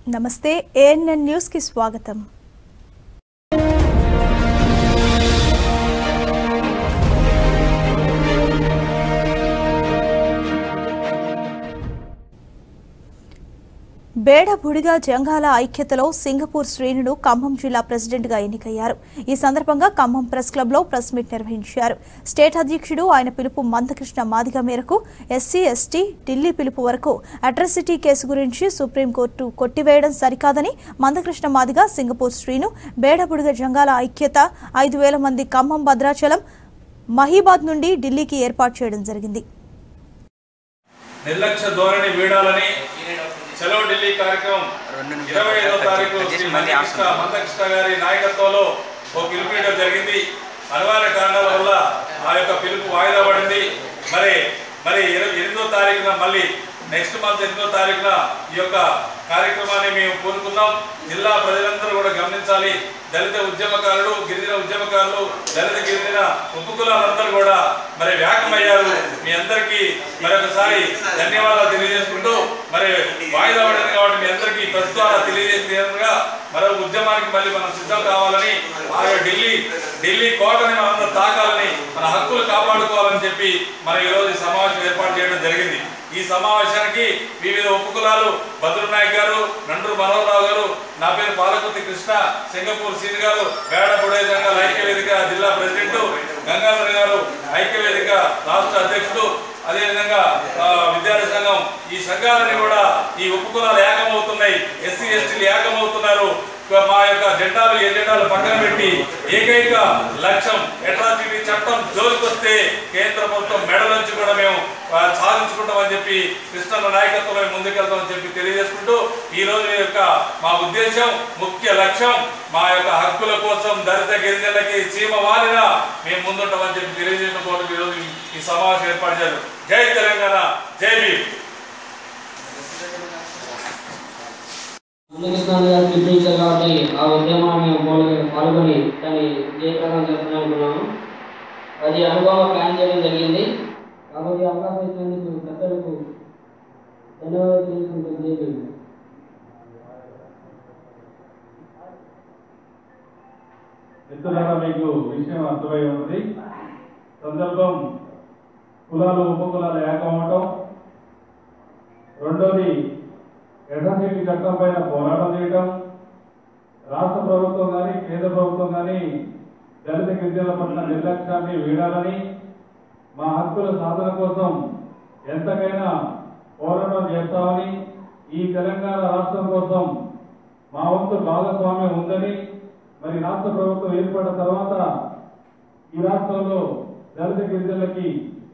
నమస్తే ANN news కి స్వాగతం బేడబుడిగా జంగాల ఐక్యతలో సింగపూర్ శ్రేణులు ఖమ్మం జిల్లా ప్రెసిడెంట్ గా ఎన్నికయ్యారు ఈ సందర్భంగా ఖమ్మం ప్రెస్ క్లబ్ లో ప్రెస్ మీట్ నిర్వహించారు స్టేట్ అధ్యక్షుడు ఆయన పిలుపు మందకృష్ణ మాదిగ మేరకు ఎస్సీ ఎస్టీ ఢిల్లీ పిలుపు వరకు అట్రాసిటీ కేసు గురించి సుప్రీంకోర్టు కొట్టివేయడం సరికాదని మందకృష్ణ మాదిగ సింగపూర్ శ్రీను బేడబుడిగ జంగాల ఐక్యత ఐదు వేల మంది ఖమ్మం భద్రాచలం మహీబాద్ నుండి ఢిల్లీకి ఏర్పాటు చేయడం జరిగింది నిర్లక్ష్య ధోరణి వీడాలని చలో ఢిల్లీ కార్యక్రమం ఇరవై ఐదో తారీఖు శ్రీ మందకృష్ణ మందకృష్ణ గారి నాయకత్వంలో ఓ పిలుపునియడం జరిగింది అనివార్య కారణాల వల్ల ఆ యొక్క పిలుపు వాయిదా పడింది మరి మరి ఇరవై ఎనిమిదో తారీఖున మళ్ళీ నెక్స్ట్ మంత్ ఎనిమిదో తారీఖున ఈ యొక్క కార్యక్రమాన్ని మేము కోరుకున్నాం జిల్లా ప్రజలందరూ కూడా గమనించాలి దళిత ఉద్యమకారులు గిరిజన ఉద్యమకారులు దళిత గిరిజన ఉపకులాలందరూ కూడా మరి వ్యాకమయ్యారు మీ అందరికీ మరొకసారి ధన్యవాదాలు తెలియజేసుకుంటూ మరి వాయిదా పడింది కాబట్టి మీ అందరికీ ప్రస్తుతాల తెలియజేసేందుగా మరో ఉద్యమానికి మళ్ళీ మనం సిద్ధం కావాలని ఆ యొక్క ఢిల్లీ ఢిల్లీ కోటని మనందరం తాకాలని మన హక్కులు కాపాడుకోవాలని చెప్పి మరి ఈరోజు ఈ సమావేశం ఏర్పాటు చేయడం జరిగింది ఈ సమావేశానికి వివిధ ఉపకులాలు భద్రు నాయక్ గారు నండ్రు మనోహర్ రావు గారు నా పేరు పాలకుర్తి కృష్ణ సింగపూర్ సీన్ గారు వేడ బుడే జంగాల ఐక్య వేదిక జిల్లా ప్రెసిడెంట్ గంగాధర్ గారు ఐక్య వేదిక రాష్ట్ర అధ్యక్షుడు అదేవిధంగా ఆ, విద్యార్థి సంఘం ఈ సంఘాలన్నీ కూడా ఈ ఉపకులాలు ఏకమవుతున్నాయి ఎస్సీ ఎస్టీలు ఏకమవుతున్నారు మా యొక్క జెండాలు ఎజెండాలు పక్కన పెట్టి ఏకైక లక్ష్యం అట్రాసిటీ చట్టం జోలికొస్తే కేంద్ర ప్రభుత్వం మెడల నుంచి కూడా మేము ఆ, సాధించుకుంటామని చెప్పి కృష్ణన్న నాయకత్వంలో ముందుకెళ్తామని చెప్పి తెలియజేసుకుంటూ ఈ రోజు ఈ యొక్క మా ఉద్దేశం ముఖ్య లక్ష్యం మా యొక్క హక్కుల కోసం దళిత గిరిజనులకి సీమ వారిన మేము ముందుంటామని చెప్పి తెలియజేయడం కోసం ఈ రోజు ఈ- ఈ సమావేశం ఏర్పాటు చేశారు జై తెలంగాణ జై భీమ్ ముందుకృష్ణ గారు పిలిపించారు కాబట్టి ఆ ఉద్యమాన్ని మూలంగా పాల్గొని దాన్ని జయప్రదం చేస్తున్నాం అనుకున్నాము అది అనుభవం ప్లాన్ చేయడం జరిగింది కాబట్టి అవకాశం ఇచ్చినందుకు పెద్దలకు ధన్యవాదాలు తెలుసుకుంటుంది జేపీ మిత్రులారా మీకు విషయం అర్థమై ఉన్నది సందర్భం కులాలు ఉపకులాలు ఏకమవటం రెండోది ఎడ్రసిటీ చట్టం పైన పోరాటం చేయటం రాష్ట్ర ప్రభుత్వం కానీ కేంద్ర ప్రభుత్వం కానీ దళిత గిరిజనుల పట్ల నిర్లక్ష్యాన్ని వీడాలని మా హక్కుల సాధన కోసం ఎంతకైనా పోరాటం చేస్తామని ఈ తెలంగాణ రాష్ట్రం కోసం మా వంతు భాగస్వామ్యం ఉందని మరి రాష్ట్ర ప్రభుత్వం ఏర్పడిన తర్వాత ఈ రాష్ట్రంలో దళిత గిరిజనులకి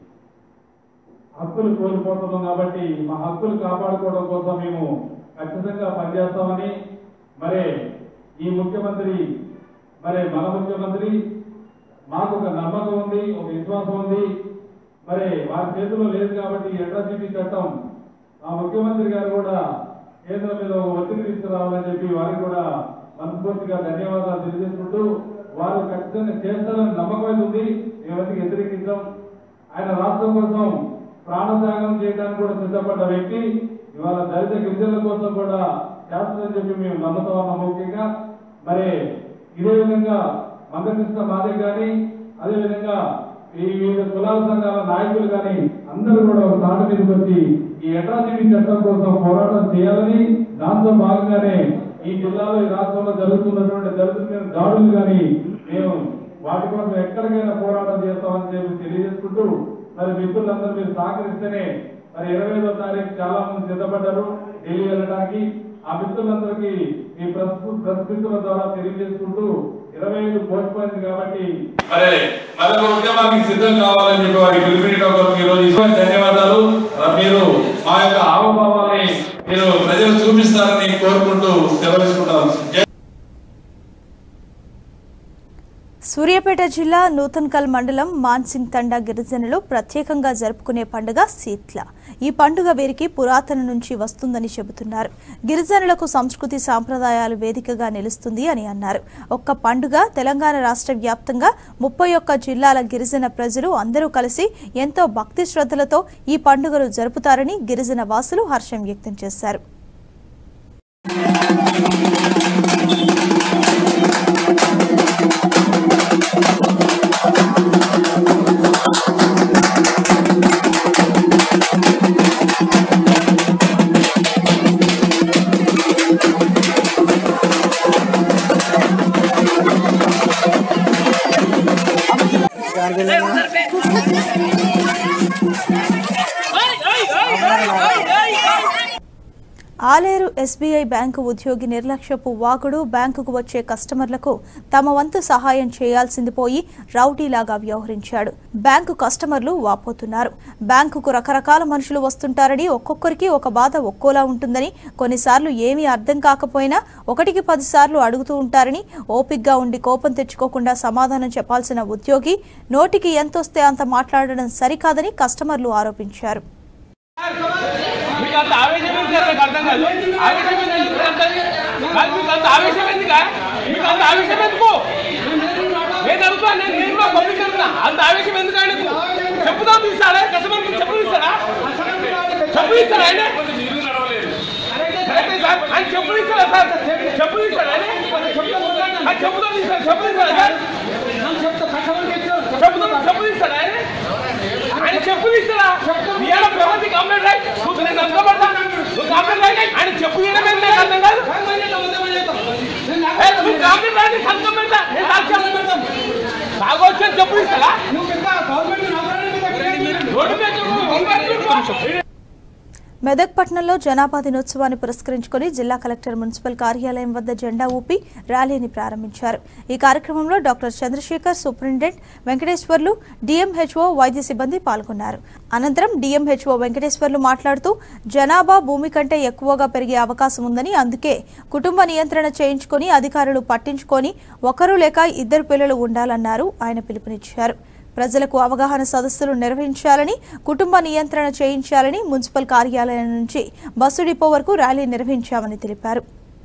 హక్కులు కోల్పోతున్నాం కాబట్టి మా హక్కులు కాపాడుకోవడం కోసం మేము ఖచ్చితంగా పనిచేస్తామని మరి ఈ ముఖ్యమంత్రి మరి మన ముఖ్యమంత్రి మాకు ఒక నమ్మకం ఉంది ఒక విశ్వాసం ఉంది మరి వారి చేతిలో లేదు కాబట్టి ఎట్రాసిటీ చట్టం ఆ ముఖ్యమంత్రి గారు కూడా కేంద్రం మీద ఒక ఒత్తిడి తీసుకురావాలని చెప్పి వారికి కూడా మనస్ఫూర్తిగా ధన్యవాదాలు తెలియజేసుకుంటూ వారు ఖచ్చితంగా చేస్తారని నమ్మకం అయితే ఉంది మేమైతే వ్యతిరేకించాం ఆయన రాష్ట్రం కోసం ప్రాణత్యాగం చేయడానికి కూడా సిద్ధపడ్డ వ్యక్తి ఇవాళ దళిత గిరిజనుల కోసం కూడా చేస్తారని చెప్పి మేము నమ్ముతా ఉన్నాం ముఖ్యంగా మరి ఇదే విధంగా మందకృష్ణ మాదే కానీ అదే విధంగా ఈ వివిధ కులాల సంఘాల నాయకులు కానీ అందరూ కూడా ఒక తాట మీదకి వచ్చి ఈ అట్రాసిటీ చట్టం కోసం పోరాటం చేయాలని దాంతో భాగంగానే ఈ జిల్లాలో ఈ రాష్ట్రంలో జరుగుతున్నటువంటి దళితుల మీద దాడులు కానీ మేము వాటి కోసం ఎక్కడికైనా పోరాటం చేస్తామని చెప్పి తెలియజేసుకుంటూ మరి మిత్రులందరూ మీరు సహకరిస్తేనే మరి ఇరవై ఐదో తారీఖు చాలా మంది సిద్ధపడ్డారు ఢిల్లీ వెళ్ళడానికి ఆ మిత్రులందరికీ మీ ప్రస్తుతుల ద్వారా తెలియజేసుకుంటూ ఇరవై ఐదు పోస్ట్ పోయింది కాబట్టి మరి మరొక ఉద్యమానికి సిద్ధం కావాలని చెప్పి వారికి పిలుపునివ్వడం కొరకు ఈ రోజు ఇటువంటి ధన్యవాదాలు మీరు మా యొక్క హావభావాన్ని మీరు ప్రజలు చూపిస్తారని కోరుకుంటూ సెలవుకుంటాను సూర్యాపేట జిల్లా నూతన్కల్ మండలం మాన్సింగ్ తండా గిరిజనులు ప్రత్యేకంగా జరుపుకునే పండుగ శీత్ల ఈ పండుగ వీరికి పురాతన నుంచి వస్తుందని చెబుతున్నారు గిరిజనులకు సంస్కృతి సాంప్రదాయాలు వేదికగా నిలుస్తుంది అని అన్నారు ఒక్క పండుగ తెలంగాణ రాష్ట్ర వ్యాప్తంగా ముప్పై ఒక్క జిల్లాల గిరిజన ప్రజలు అందరూ కలిసి ఎంతో భక్తి శ్రద్ధలతో ఈ పండుగను జరుపుతారని గిరిజన వాసులు హర్షం వ్యక్తం చేశారు ఆలేరు ఎస్బీఐ బ్యాంకు ఉద్యోగి నిర్లక్ష్యపు వాగుడు బ్యాంకుకు వచ్చే కస్టమర్లకు తమ వంతు సహాయం చేయాల్సింది పోయి రౌడీలాగా వ్యవహరించాడు బ్యాంకు కస్టమర్లు వాపోతున్నారు బ్యాంకుకు రకరకాల మనుషులు వస్తుంటారని ఒక్కొక్కరికి ఒక బాధ ఒక్కోలా ఉంటుందని కొన్నిసార్లు ఏమీ అర్థం కాకపోయినా ఒకటికి పదిసార్లు అడుగుతూ ఉంటారని ఓపిగ్గా ఉండి కోపం తెచ్చుకోకుండా సమాధానం చెప్పాల్సిన ఉద్యోగి నోటికి ఎంతొస్తే అంత మాట్లాడడం సరికాదని కస్టమర్లు ఆరోపించారు మీకు అంత ఆవేశం ఎందుకు సార్ నాకు అర్థం కాదు ఆవేశం ఎందుకు అంత కాదు, మీకు అంత ఆవేశం ఎందుకు మీకు అంత ఆవేశం ఎందుకు నేను అడుగుతా నేను నేను కూడా పబ్లిక్ అడుగుతా అంత ఆవేశం ఎందుకు ఆయనకు చెప్పుదా తీస్తాడా కస్టమర్ చెప్పు తీస్తాడా చెప్పు తీస్తాడా ఆయన కరెక్టే సార్ ఆయన చెప్పు తీస్తాడా సార్ చెప్పు తీస్తాడా ఆయన ఆ చెప్పుదా తీస్తాడా చెప్పు తీస్తాడా సార్ చెప్పుదా చెప్పు తీస్తాడా ఆయన ఆయన చెప్పు తీస్తాడా నీ ఏడ ప్రగతి కంప్లైంట్ రాయి నువ్వు నేను అనుకోబడతా నువ్వు కంప్లైంట్ రాయి ఆయన చెప్పు తీయడం ఏంటి నాకు అర్థం కాదు ఏ, నువ్వు కంప్లైంట్ రాయి నేను కంప్లైంట్ రా. నేను సాక్ష్యం పెడతాను తాగొచ్చు అని చెప్పు తీస్తాడా రోడ్డు మీద చెప్పు. మెదక్ పట్టణంలో జనాభా దినోత్సవాన్ని పురస్కరించుకొని జిల్లా కలెక్టర్ మున్సిపల్ కార్యాలయం వద్ద జెండా ఊపి ర్యాలీని ప్రారంభించారు ఈ కార్యక్రమంలో doctor Chandrashekar superintendent Venkateswarlu DMHO వైద్య సిబ్బంది పాల్గొన్నారు అనంతరం డిఎంహెచ్ఓ వెంకటేశ్వర్లు మాట్లాడుతూ జనాభా భూమి కంటే ఎక్కువగా పెరిగే అవకాశం ఉందని అందుకే కుటుంబ నియంత్రణ చేయించుకొని అధికారులు పట్టించుకొని ఒకరు లేక ఇద్దరు పిల్లలు ఉండాలన్నారు ఆయన పిలుపునిచ్చారు ప్రజలకు అవగాహన సదస్సులు నిర్వహించాలని కుటుంబ నియంత్రణ చేయించాలని మున్సిపల్ కార్యాలయం నుంచి బస్సు డిపో వరకు ర్యాలీ నిర్వహించామని తెలిపారు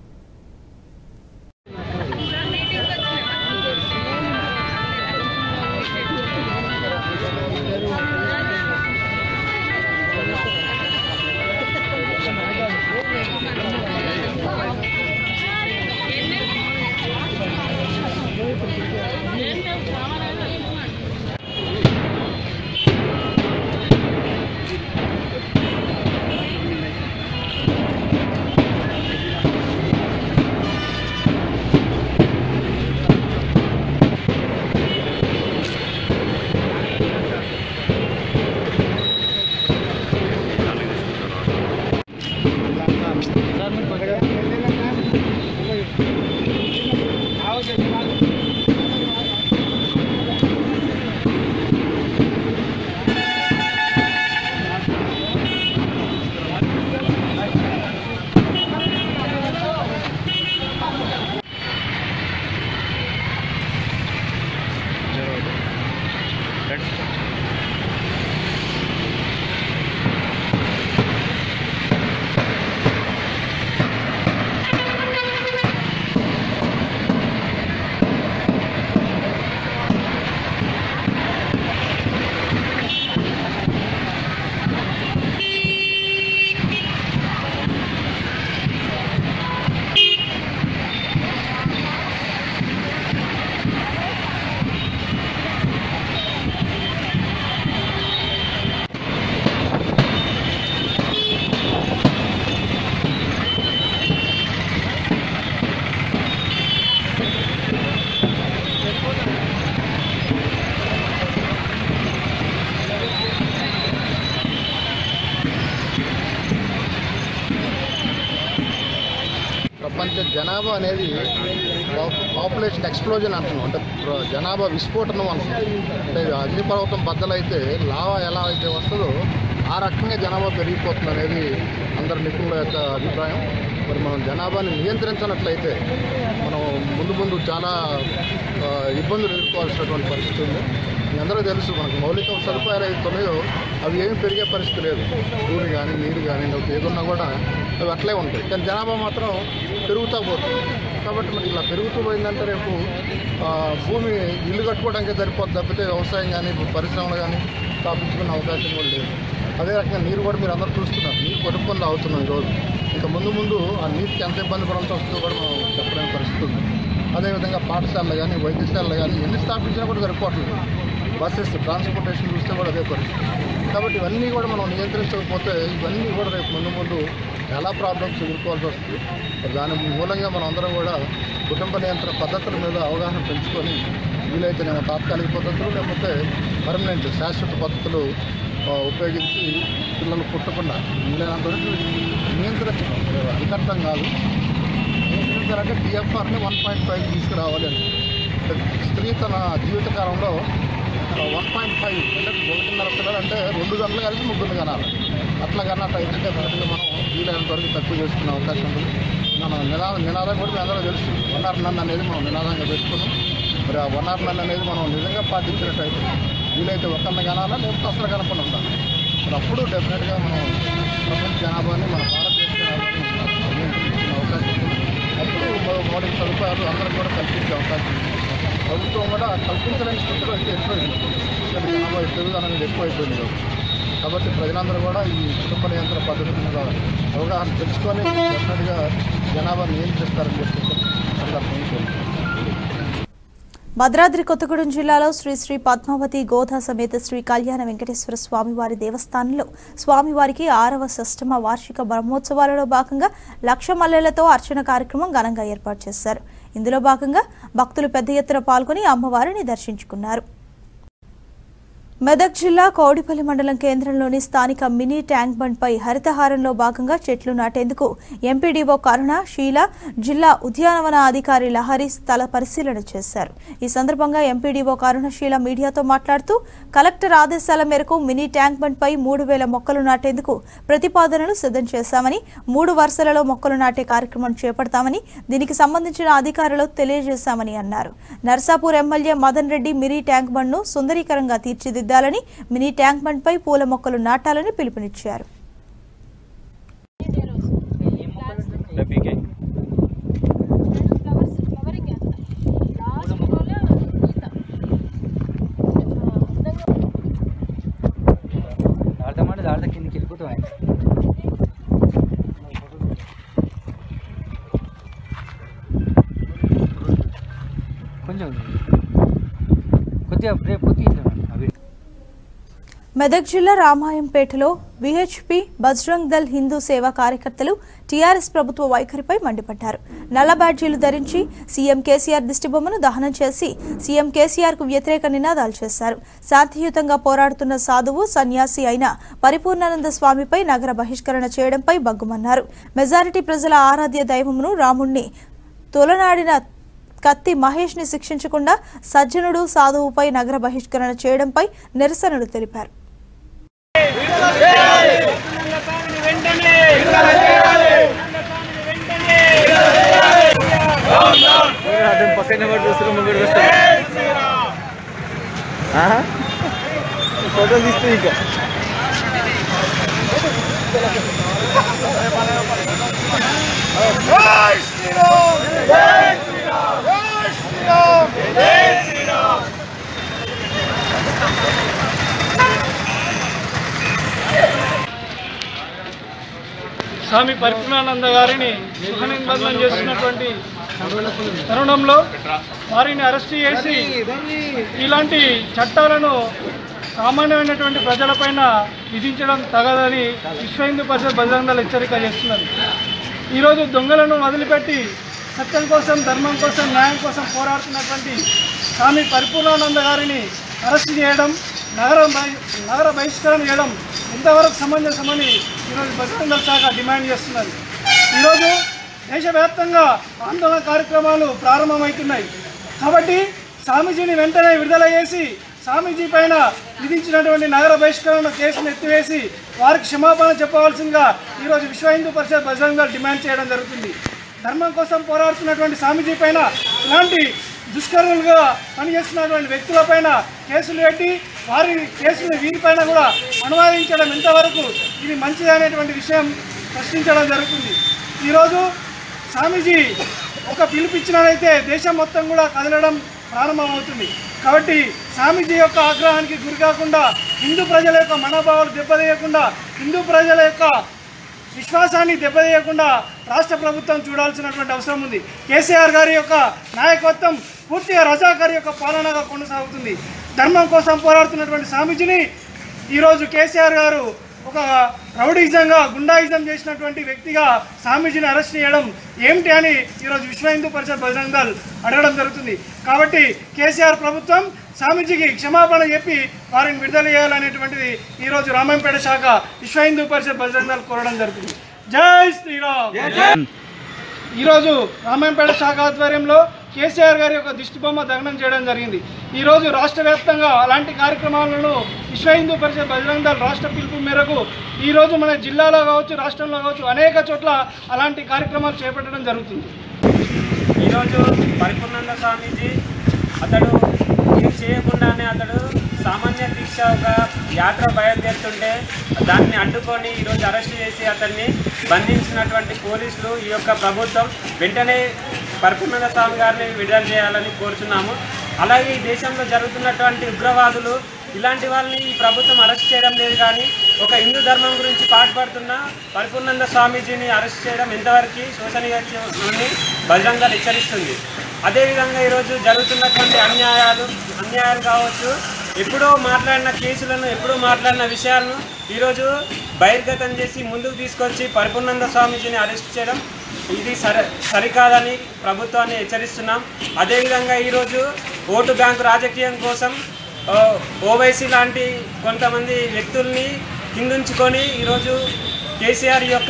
ప్రపంచ జనాభా అనేది పాపు- పాపులేషన్ ఎక్స్ప్లోజన్ అంటున్నాం అంటే ప్ర- జనాభా విస్ఫోటనం అంటున్నాం అంటే అగ్నిపర్వతం బద్దలైతే లావా ఎలా అయితే వస్తుందో ఆ రకంగా జనాభా పెరిగిపోతుంది అనేది అందరి నిపుణుల యొక్క అభిప్రాయం మరి మనం జనాభాని నియంత్రించినట్లయితే మనం ముందు ముందు చాలా ఆ, ఇబ్బందులు ఎదుర్కోవాల్సినటువంటి పరిస్థితి ఉంది మీ అందరూ తెలుసు మనకు మౌలిక సదుపాయాలు అయితే ఉన్నాయో అవి ఏమి పెరిగే పరిస్థితి లేదు భూమి కానీ నీరు కానీ లేకపోతే ఏదున్నా కూడా అవి అట్లే ఉంటాయి కానీ జనాభా మాత్రం పెరుగుతూ పోతుంది కాబట్టి మరి ఇలా పెరుగుతూ పోయిందంటే రేపు ఆ, భూమి ఇల్లు కట్టుకోవడానికి సరిపోతుంది తప్పితే వ్యవసాయం కానీ పరిశ్రమలు కానీ స్థాపించుకునే అవకాశం కూడా లేదు అదే రకంగా నీరు కూడా మీరు అందరూ చూస్తున్నారు నీరు కొనుక్కొని తాగుతున్నాం ఈరోజు ఇంకా ముందు ముందు ఆ నీటికి ఎంత ఇబ్బంది పడాల్సి వస్తుందో కూడా మనం చెప్పలేని పరిస్థితి ఉంది అదేవిధంగా పాఠశాలలు కానీ వైద్యశాలలు కానీ ఎన్ని స్థాపించినా కూడా సరిపోవట్లేదు బస్సెస్ ట్రాన్స్పోర్టేషన్ చూస్తే కూడా అదే పరిస్థితి కాబట్టి ఇవన్నీ కూడా మనం నియంత్రించకపోతే ఇవన్నీ కూడా రేపు ముందు ముందు చాలా ప్రాబ్లమ్స్ ఎదుర్కోవాల్సి వస్తుంది మరి దాని మూలంగా మనం అందరం కూడా కుటుంబ నియంత్రణ పద్ధతుల మీద అవగాహన పెంచుకొని వీలైతేనేమో తాత్కాలిక పద్ధతులు లేకపోతే పర్మనెంట్ శాశ్వత పద్ధతులు ఆ, ఉపయోగించి పిల్లలు పుట్టకుండా వీలైనంత వరకు నియంత్రించడం అధికర్థం కాదు నియంత్రించాలంటే డిఎఫ్ఆర్ని వన్ పాయింట్ ఫైవ్ తీసుకురావాలి అని స్త్రీ తన జీవితకాలంలో వన్ పాయింట్ ఫైవ్ అంటే ఒకటిన్నర పిల్లలు అంటే రెండు గంటలు కలిసి ముగ్గురు కనాలి అట్లా కన్నట్టు అయితే డెఫినెట్గా మనం వీలైనంత వరకు తక్కువ చేసుకునే అవకాశం ఉంది మనం నినాదం నినాదం కూడా మీ అందరూ తెలుసు వన్ ఆర్ నన్ అనేది మనం నినాదంగా పెట్టుకున్నాం మరి ఆ వన్ ఆర్ నన్ అనేది మనం నిజంగా పాటించినట్టయితే వీలైతే ఒక్కరిని కనాలా లేకపోతే అసలు కనపడి ఉండాలి మరి అప్పుడు డెఫినెట్గా మనం ప్రపంచ జనాభాని మన భారతదేశ జనాభాని నియంత్రించుకునే అవకాశం ఉంది అప్పుడు మౌ- మౌలిక సదుపాయాలు అందరికి కూడా కల్పించే అవకాశం ఉంది ప్రభుత్వం కూడా కల్పించలేని స్థితిలో అయితే ఎక్కువైంది ఇక్కడ జనాభా పెరుగుదల అనేది ఎక్కువైపోయింది ఈరోజు. కాబట్టి ప్రజలందరూ కూడా ఈ కుటుంబ నియంత్రణ పద్ధతి మీద అవగాహన తెచ్చుకొని డెఫినెట్గా జనాభా నియంత్రిస్తారని చెప్పి సందర్భంగా కోరుకుంటున్నాను. భద్రాద్రి కొత్తగూడెం జిల్లాలో శ్రీ శ్రీ పద్మావతి గోధా సమేత శ్రీ కళ్యాణ వెంకటేశ్వర స్వామివారి దేవస్థానంలో స్వామివారికి ఆరవ షష్టమ వార్షిక బ్రహ్మోత్సవాలలో భాగంగా లక్ష మల్లెలతో అర్చన కార్యక్రమం ఘనంగా ఏర్పాటు చేశారు ఇందులో భాగంగా భక్తులు పెద్ద ఎత్తున పాల్గొని అమ్మవారిని దర్శించుకున్నారు మెదక్ జిల్లా కౌడిపల్లి మండలం కేంద్రంలోని స్థానిక మినీ ట్యాంక్ బండ్ పై హరితహారంలో భాగంగా చెట్లు నాటేందుకు ఎంపీడీఓ కరుణ షీల జిల్లా ఉద్యానవన అధికారి లహరి స్థల పరిశీలన చేశారు ఈ సందర్భంగా ఎంపీడీఓ కరుణశీల మీడియాతో మాట్లాడుతూ కలెక్టర్ ఆదేశాల మేరకు మినీ ట్యాంక్ బండ్ పై మూడు వేల మొక్కలు నాటేందుకు ప్రతిపాదనలు సిద్ధం చేశామని మూడు వరుసలలో మొక్కలు నాటే కార్యక్రమం చేపడతామని దీనికి సంబంధించిన అధికారులకు తెలియజేశామని అన్నారు Narsapur MLA Madan Reddy mini tank bund ను సుందరీకరంగా తీర్చిదిద్దాలని మినీ ట్యాంక్ బండ్ పై పూల మొక్కలు నాటాలని పిలుపునిచ్చారు ఫ్లవర్స్ ఫ్లవరింగ్ అంతా లాస్ట్ రోలో ఈత అందంగా దాడతామంటే దాడతా కిందకి వెళ్ళిపోతాం కొంచెం కొద్దిగా రేపు కొద్దిగా అవి మెదక్ జిల్లా రామాయంపేటలో విహెచ్పి బజరంగ్ దల్ హిందూ సేవా కార్యకర్తలు టీఆర్ఎస్ ప్రభుత్వ వైఖరిపై మండిపడ్డారు నల్ల బ్యాడ్జీలు ధరించి సీఎం కేసీఆర్ దిష్టిబొమ్మను దహనం చేసి సీఎం కేసీఆర్ కు వ్యతిరేక నినాదాలు చేశారు శాంతియుతంగా పోరాడుతున్న సాధువు సన్యాసి అయిన పరిపూర్ణానంద స్వామిపై నగర బహిష్కరణ చేయడంపై బగ్గుమన్నారు మెజారిటీ ప్రజల ఆరాధ్య దైవమును రాముణ్ణి తొలనాడిన కత్తి మహేష్ ని శిక్షించకుండా సజ్జనుడు సాధువుపై నగర బహిష్కరణ చేయడంపై నిరసనలు తెలిపారు పక్కన పడి చూస్తున్నా ముంగడు వస్తాను ఫోటో తీస్తూ ఇంకా స్వామి పరిపూర్ణానంద గారిని గృహనిబంధనం చేస్తున్నటువంటి తరుణంలో వారిని అరెస్ట్ చేసి ఇలాంటి చట్టాలను సామాన్యమైనటువంటి ప్రజలపైన విధించడం తగదని విశ్వ హిందూ పరిషత్ బజరంగ హెచ్చరిక చేస్తున్నది ఈరోజు దొంగలను వదిలిపెట్టి సత్యం కోసం ధర్మం కోసం న్యాయం కోసం పోరాడుతున్నటువంటి స్వామి పరిపూర్ణానంద గారిని అరెస్ట్ చేయడం నగర బహి- నగర బహిష్కరణ చేయడం ఎంతవరకు సమంజసమని ఈరోజు బజరంగ శాఖ డిమాండ్ చేస్తున్నది ఈరోజు దేశవ్యాప్తంగా ఆందోళన కార్యక్రమాలు ప్రారంభమవుతున్నాయి కాబట్టి స్వామీజీని వెంటనే విడుదల చేసి స్వామీజీ పైన విధించినటువంటి నగర బహిష్కరణ కేసును ఎత్తివేసి వారికి క్షమాపణ చెప్పవలసిందిగా ఈరోజు విశ్వ హిందూ పరిషత్ బజరంగ దళ్ డిమాండ్ చేయడం జరుగుతుంది ధర్మం కోసం పోరాడుతున్నటువంటి స్వామీజీ పైన ఇలాంటి దుష్కర్మలుగా పనిచేస్తున్నటువంటి వ్యక్తులపైన కేసులు పెట్టి వారి కేసులు వీరిపైన కూడా అనువాదించడం ఎంతవరకు ఇది మంచిది అనేటువంటి విషయం ప్రశ్నించడం జరుగుతుంది ఈరోజు స్వామీజీ ఒక పిలుపు ఇచ్చినట్లయితే దేశం మొత్తం కూడా కదలడం ప్రారంభమవుతుంది కాబట్టి స్వామీజీ యొక్క ఆగ్రహానికి గురి కాకుండా హిందూ ప్రజల యొక్క మనోభావాలు దెబ్బతీయకుండా హిందూ ప్రజల యొక్క విశ్వాసాన్ని దెబ్బతీయకుండా రాష్ట్ర ప్రభుత్వం చూడాల్సినటువంటి అవసరం ఉంది కేసీఆర్ గారి యొక్క నాయకత్వం పూర్తిగా రజాకారి యొక్క పాలనగా కొనసాగుతుంది ధర్మం కోసం పోరాడుతున్నటువంటి స్వామీజీని ఈరోజు కేసీఆర్ గారు ఒక రౌడీజంగా గుండాయిజం చేసినటువంటి వ్యక్తిగా స్వామీజీని అరెస్ట్ చేయడం ఏమిటి అని ఈరోజు విశ్వ హిందూ పరిషత్ బజరంగ దళ్ అడగడం జరుగుతుంది కాబట్టి కేసీఆర్ ప్రభుత్వం స్వామీజీకి క్షమాపణ చెప్పి వారిని విడుదల చేయాలనేటువంటిది ఈరోజు రామంపేట శాఖ విశ్వ హిందూ పరిషత్ బజరంగ దళ్ కోరడం జరుగుతుంది జై శ్రీరామ్ ఈరోజు రామాయంపేట శాఖ ఆధ్వర్యంలో కేసీఆర్ గారి యొక్క దిష్టిబొమ్మ దగ్నం చేయడం జరిగింది ఈరోజు రాష్ట్ర వ్యాప్తంగా అలాంటి కార్యక్రమాలను విశ్వ హిందూ పరిషత్ బజరంగ దళ్ రాష్ట్ర పిలుపు మేరకు ఈరోజు మన జిల్లాలో కావచ్చు రాష్ట్రంలో కావచ్చు అనేక చోట్ల అలాంటి కార్యక్రమాలు చేపట్టడం జరుగుతుంది ఈరోజు పరిపూర్ణానంద స్వామీజీ అతడు ఏం చేయకుండానే అతడు సామాన్య దీక్ష ఒక యాత్ర బయలుదేరుతుంటే దాన్ని అడ్డుకొని ఈరోజు అరెస్ట్ చేసి అతన్ని బంధించినటువంటి పోలీసులు ఈ యొక్క ప్రభుత్వం వెంటనే పరిపూర్ణానంద స్వామి గారిని విడుదల చేయాలని కోరుచున్నాము అలాగే ఈ దేశంలో జరుగుతున్నటువంటి ఉగ్రవాదులు ఇలాంటి వాళ్ళని ఈ ప్రభుత్వం అరెస్ట్ చేయడం లేదు కానీ ఒక హిందూ ధర్మం గురించి పాటుపడుతున్న పరిపూర్ణానంద స్వామీజీని అరెస్ట్ చేయడం ఎంతవరకు శోషనీయని బహిరంగ హెచ్చరిస్తుంది అదేవిధంగా ఈరోజు జరుగుతున్నటువంటి అన్యాయాలు అన్యాయాలు కావచ్చు ఎప్పుడో మాట్లాడిన కేసులను ఎప్పుడో మాట్లాడిన విషయాలను ఈరోజు బహిర్గతం చేసి ముందుకు తీసుకొచ్చి పరిపూర్ణానంద స్వామీజీని అరెస్ట్ చేయడం ఇది సరి సరికాదని ప్రభుత్వాన్ని హెచ్చరిస్తున్నాం అదేవిధంగా ఈరోజు ఓటు బ్యాంకు రాజకీయం కోసం ఓ, ఓవైసీ లాంటి కొంతమంది వ్యక్తుల్ని కిందుంచుకొని ఈరోజు కేసీఆర్ యొక్క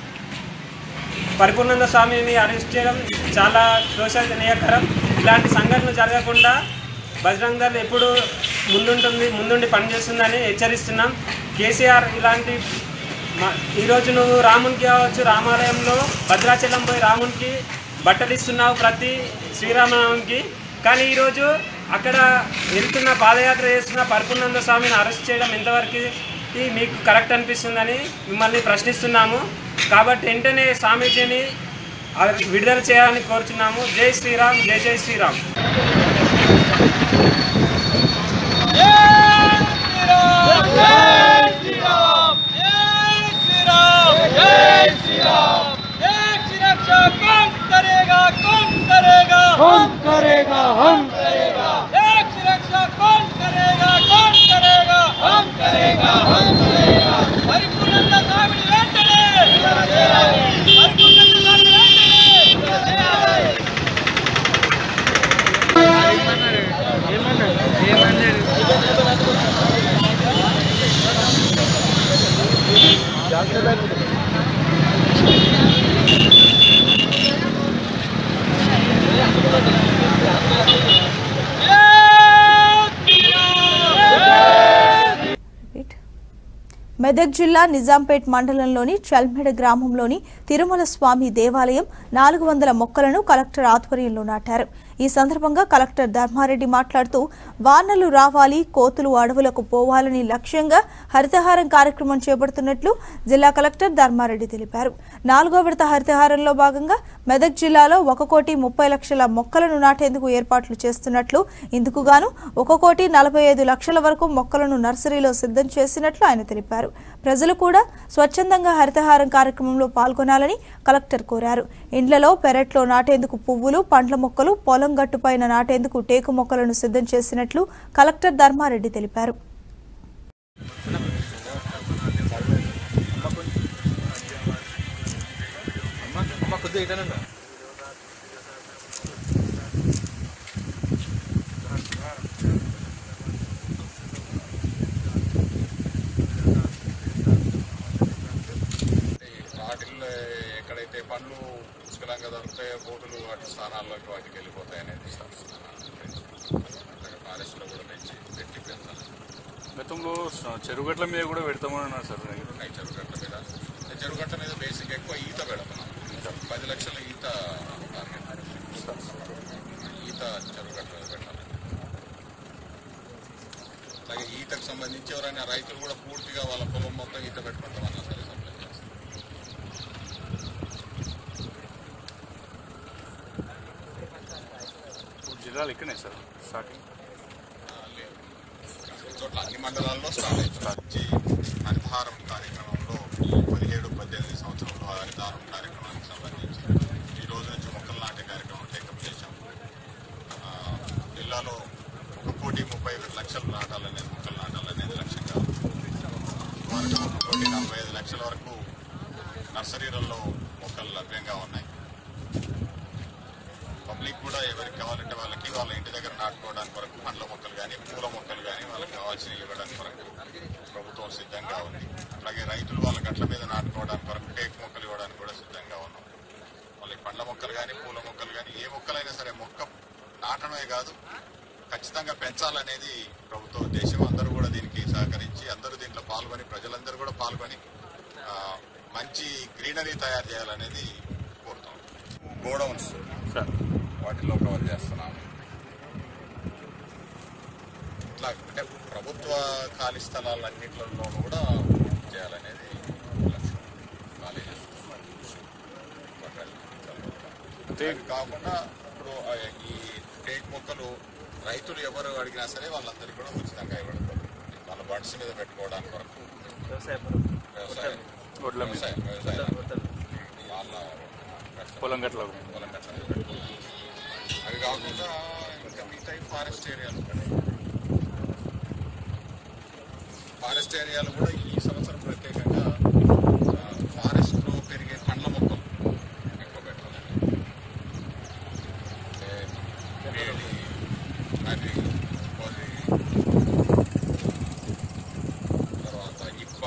పరిపూర్ణానంద స్వామిని అరెస్ట్ చేయడం చాలా శోషనీయకరం ఇలాంటి సంఘటనలు జరగకుండా బజరంగ దళ్ ఎప్పుడు ముందుంటుంది ముందుండి పనిచేస్తుందని హెచ్చరిస్తున్నాం కేసీఆర్ ఇలాంటి మ- ఈరోజు నువ్వు రామునికి కావచ్చు రామాలయంలో భద్రాచలం పోయి రామునికి బట్టలు ఇస్తున్నావు ప్రతి శ్రీరామనవమికి కానీ ఈరోజు అక్కడ వెళ్తున్న పాదయాత్ర చేస్తున్న పరిపూర్ణానంద స్వామిని అరెస్ట్ చేయడం ఎంతవరకు మీకు కరెక్ట్ అనిపిస్తుందని మిమ్మల్ని ప్రశ్నిస్తున్నాము కాబట్టి వెంటనే స్వామీజీని ఆ విడుదల చేయాలని కోరుచున్నాము జై శ్రీరామ్ జై జై శ్రీరామ్ हम करेगा हम करेगा एक सुरक्षा कौन करेगा कौन करेगा हम करेगा हम करेगा పరిపూర్ణత స్వామిని వెంటనే పరిపూర్ణత స్వామిని వెంటనే మెదక్ జిల్లా నిజాంపేట్ మండలంలోని చల్మెడ గ్రామంలోని తిరుమల స్వామి దేవాలయం నాలుగు వందల మొక్కలను కలెక్టర్ ఆధ్వర్యంలో నాటారు ఈ సందర్భంగా కలెక్టర్ ధర్మారెడ్డి మాట్లాడుతూ వానలు రావాలి కోతులు అడవులకు పోవాలని లక్ష్యంగా హరితహారం కార్యక్రమం చేపడుతున్నట్లు జిల్లా కలెక్టర్ ధర్మారెడ్డి తెలిపారు నాలుగో విడత హరితహారంలో భాగంగా మెదక్ జిల్లాలో ఒక కోటి ముప్పై లక్షల మొక్కలను నాటేందుకు ఏర్పాట్లు చేస్తున్నట్లు ఇందుకు గాను ఒక కోటి నలభై ఐదు లక్షల వరకు మొక్కలను నర్సరీలో సిద్ధం చేసినట్లు ఆయన తెలిపారు ప్రజలు కూడా స్వచ్ఛందంగా హరితహారం కార్యక్రమంలో పాల్గొనాలని కలెక్టర్ కోరారు ఇండ్లలో పెరట్లో నాటేందుకు పువ్వులు పండ్ల మొక్కలు పొలం గట్టుపైన నాటేందుకు టేకు మొక్కలను సిద్ధం చేసినట్లు కలెక్టర్ ధర్మారెడ్డి తెలిపారు వాటిల్లో ఎక్కడైతే పండ్లు పుష్కలంగా దొరుకుతాయో బోటులు వాటి స్థానాల్లోకి వాటికి వెళ్ళిపోతాయి అనేది ఫారెస్ట్లో కూడా పెంచి పెట్టి పెంచాలి గతంలో చెరుగట్ల మీద కూడా పెడతామని అన్నారు సార్ ఉన్నాయి చెరుగట్ల మీద ఈ చెరుగట్ల మీద బేసిక్ ఎక్కువ ఈత పెడుతున్నాం పది లక్షల ఈత టార్గెట్ ఈత చెరుగట్ల మీద పెట్టాలి అలాగే ఈతకు సంబంధించి ఎవరైనా రైతులు కూడా పూర్తిగా వాళ్ళ పొలం మొత్తం ఈత పెట్టుకుంటామన్నా సరే సప్లై చేస్తాం ఇప్పుడు జిల్లాలు ఇక్కడనే సార్ స్టార్టింగ్ లేదు చోట్ల అన్ని మండలాల్లో స్టార్ట్ అవుతుంది హరితహారం కార్యక్రమంలో పదిహేడు పద్దెనిమిది సంవత్సరంలో హరితహారం కార్యక్రమానికి సంబంధించి ఈ రోజు నుంచి మొక్కలు నాటే కార్యక్రమం టేకప్ చేశాం ఆ, జిల్లాలో ఒక కోటి ముప్పై ఒకటి లక్షలు నాటాలనేది మొక్కలు నాటాలనేది లక్ష్యంగా సుమారుగా ఒక కోటి నలభై ఐదు లక్షల వరకు నర్సరీలలో మొక్కలు లభ్యంగా ఉన్నాయి పబ్లిక్ కూడా ఎవరికి కావాలంటే వాళ్ళకి వాళ్ళ ఇంటి దగ్గర నాటుకోవడానికి వరకు పండ్ల మొక్కలు కానీ పూల మొక్కలు కానీ వాళ్ళకి కావాల్సినవి ఇవ్వడానికి వరకు ప్రభుత్వం సిద్ధంగా ఉంది అలాగే రైతులు వాళ్ళ గట్ల మీద నాటుకోవడానికి వరకు టేక్ మొక్కలు ఇవ్వడానికి కూడా సిద్ధంగా ఉన్నాం వాళ్ళకి పండ్ల మొక్కలు కానీ పూల మొక్కలు కానీ ఏ మొక్కలైనా సరే మొక్క నాటడమే కాదు ఖచ్చితంగా పెంచాలనేది ప్రభుత్వ ఉద్దేశం అందరూ కూడా దీనికి సహకరించి అందరూ దీంట్లో పాల్గొని ప్రజలందరూ కూడా పాల్గొని ఆ, మంచి గ్రీనరీ తయారు చేయాలనేది కోరుతాం గోడౌన్స్ వాటిలో కవర్ చేస్తున్నాము ఇట్లా అంటే ప్రభుత్వ ఖాళీ స్థలాలన్నింటిలోనూ కూడా చేయాలనేది లక్ష్యం కాలేజెస్ అవి కాకుండా ఇప్పుడు ఆ ఈ టేక్ మొక్కలు రైతులు ఎవరు అడిగినా సరే వాళ్ళందరికీ కూడా ఉచితంగా ఇవ్వడం వాళ్ళ బడ్స్ మీద పెట్టుకోవడానికి వరకు వ్యవసాయం వ్యవసాయం వ్యవసాయం వాళ్ళ పొలం గట్ల పొలం గట్ల మీద పెట్టుకోవడం. అవి కాకుండా ఇంకా మిగతా ఫారెస్ట్ ఏరియాలు ఫారెస్ట్ ఏరియాలు కూడా ఈ సంవత్సరం ప్రత్యేకంగా ఫారెస్ట్ లో పెరిగే పండ్ల మొక్కలు ఎక్కువ పెట్టాలి అంటే వేడి మరి కొద్ది తర్వాత ఇప్ప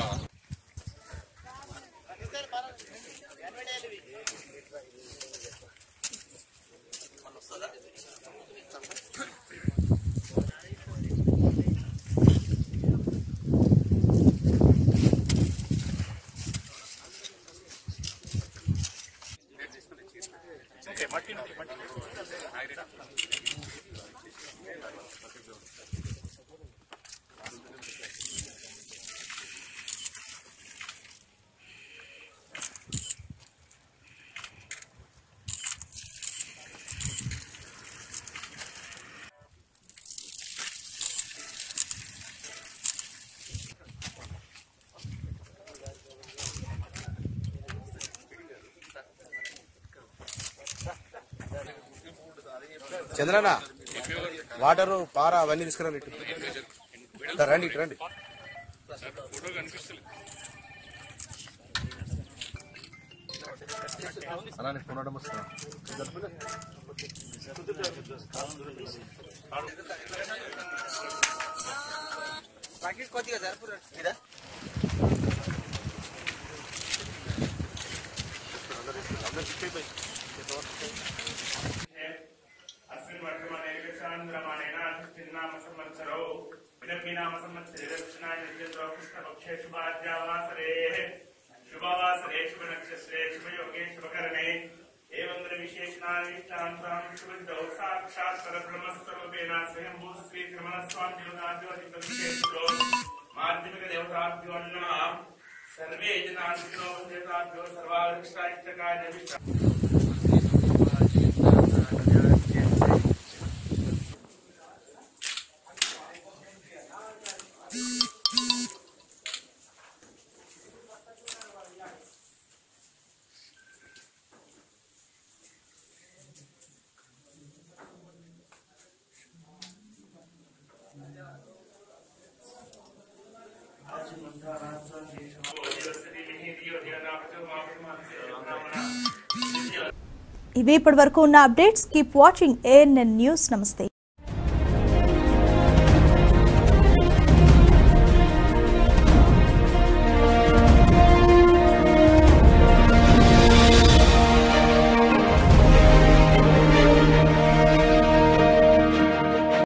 చంద్రన్న వాటరు పార అవన్నీ తీసుకురండి ఇటు. ఇట్లా రండి ఇటు రండి అలానే ఫోన్ ఆడడం వస్తున్నా కొద్దిగా జరుపురా ఇదా अस्मिन् वर्तमाने विशान्द्रमाणेन षष्ठिर्नाम संवत्सरौ विदग्निनाम संवत्सरे दक्षिणाय नक्षत्रो कृष्णपक्षे शुभाद्यावासरे शुभवासरे शुभनक्षत्रे शुभयोगे शुभकरणे एवं विशेषणानिष्ठान्तां शुभदौ साक्षात् परब्रह्मस्वरूपेण स्वयंभू श्री श्रमणस्वामी देवताभ्यो माध्यमिक देवताभ्यो नमः सर्वे जनाधिक्रो देवताभ्यो सर्वाधिष्ठाइष्टकाय विष्टा ఇవి ఇప్పటి వరకు ఉన్న updates keep watching ANN news నమస్తే